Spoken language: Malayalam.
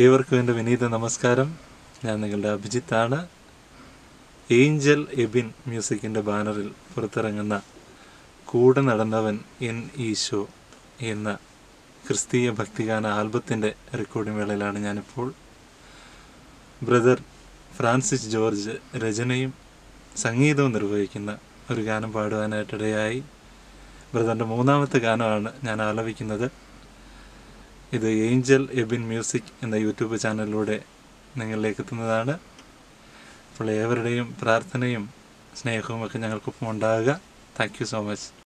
ഏവർക്കും എൻ്റെ വിനീത നമസ്കാരം ഞാൻ നിങ്ങളുടെ അഭിജിത്താണ് ഏഞ്ചൽ എബിൻ മ്യൂസിക്കിൻ്റെ ബാനറിൽ പുറത്തിറങ്ങുന്ന കൂടെ നടന്നവൻ എൻ ഈശോ എന്ന ക്രിസ്തീയ ഭക്തിഗാന ആൽബത്തിൻ്റെ റെക്കോർഡിംഗ് വേളയിലാണ് ഞാനിപ്പോൾ ബ്രദർ ഫ്രാൻസിസ് ജോർജ് രചനയും സംഗീതവും നിർവഹിക്കുന്ന ഒരു ഗാനം പാടുവാനായിട്ടിടയായി ബ്രദറിൻ്റെ മൂന്നാമത്തെ ഗാനമാണ് ഞാൻ ആലപിക്കുന്നത് ഇത് ഏഞ്ചൽ എബിൻ മ്യൂസിക് എന്ന യൂട്യൂബ് ചാനലിലൂടെ നിങ്ങളിലേക്ക് എത്തുന്നതാണ് അപ്പോൾ ഏവരുടെയും പ്രാർത്ഥനയും സ്നേഹവും ഒക്കെ ഞങ്ങൾക്കൊപ്പം ഉണ്ടാകുക താങ്ക് യു സോ മച്ച്